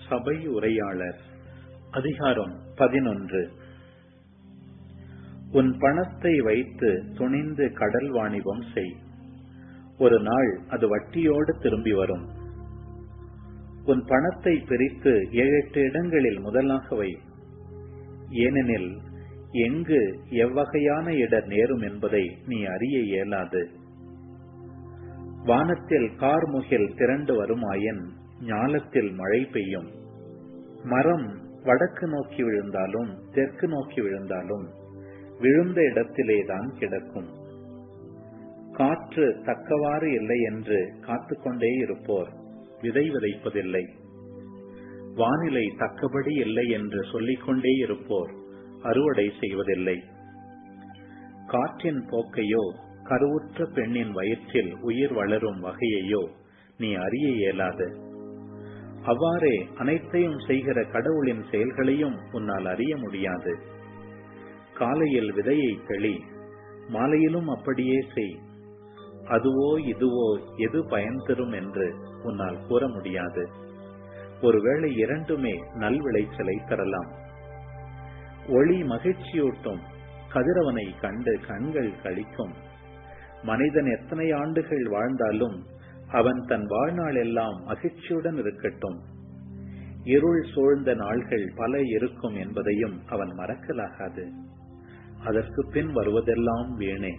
சபை உரையாளர் அதிகாரம் பதினொன்று உன் பணத்தை வைத்து துணிந்து கடல் வாணிபம் செய் ஒரு நாள் அது வட்டியோடு திரும்பி வரும் உன் பணத்தை பிரித்து ஏழெட்டு இடங்களில் முதலாக வை ஏனெனில் எங்கு எவ்வகையான இடர் நேரும் என்பதை நீ அறிய இயலாது வானத்தில் கார்முகில் திரண்டு வருமாயின் ஞாலத்தில் மழை பெய்யும் மரம் வடக்கு நோக்கி விழுந்தாலும் தெற்கு நோக்கி விழுந்தாலும் விழுந்த இடத்திலேதான் கிடக்கும் காற்று தக்கவாறு இல்லை என்று காத்துக்கொண்டே இருப்போர் விதை விதைப்பதில்லை வானிலை தக்கபடி இல்லை என்று சொல்லிக்கொண்டே இருப்போர் அறுவடை செய்வதில்லை காற்றின் போக்கையோ கருவுற்ற பெண்ணின் வயிற்றில் உயிர் வளரும் வகையையோ நீ அறிய இயலாது அவ்வாறே அனைத்தையும் செய்கிற கடவுளின் செயல்களையும் உன்னால் அறிய முடியாது காலையில் விதையை தெளி மாலையிலும் அப்படியே செய் அதுவோ இதுவோ எது பயன் தரும் என்று உன்னால் கூற முடியாது ஒருவேளை இரண்டுமே நல்விளைச்சலை தரலாம் ஒளி மகிழ்ச்சியூட்டும் கதிரவனை கண்டு கண்கள் கழிக்கும் மனிதன் எத்தனை ஆண்டுகள் வாழ்ந்தாலும் அவன் தன் வாழ்நாள் எல்லாம் மகிழ்ச்சியுடன் இருக்கட்டும் இருள் சூழ்ந்த நாள்கள் பல இருக்கும் என்பதையும் அவன் மறக்கலாகாது அதற்கு பின் வருவதெல்லாம் வீணே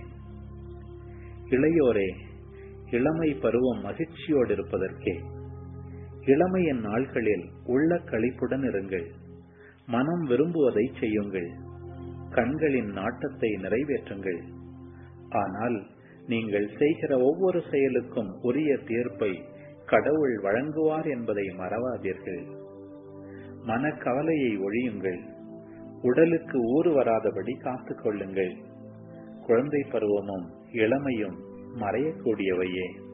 இளையோரே இளமை பருவம் மகிழ்ச்சியோடு இருப்பதற்கே இளமையின் நாள்களில் உள்ள களிப்புடன் இருங்கள் மனம் விரும்புவதை செய்யுங்கள் கண்களின் நாட்டத்தை நிறைவேற்றுங்கள் ஆனால் நீங்கள் செய்கிற ஒவ்வொரு செயலுக்கும் உரிய தீர்ப்பை கடவுள் வழங்குவார் என்பதை மறவாதீர்கள் மனக்கவலையை ஒழியுங்கள் உடலுக்கு ஊறு வராதபடி காத்துக் கொள்ளுங்கள் குழந்தை பருவமும் இளமையும் மறையக்கூடியவையே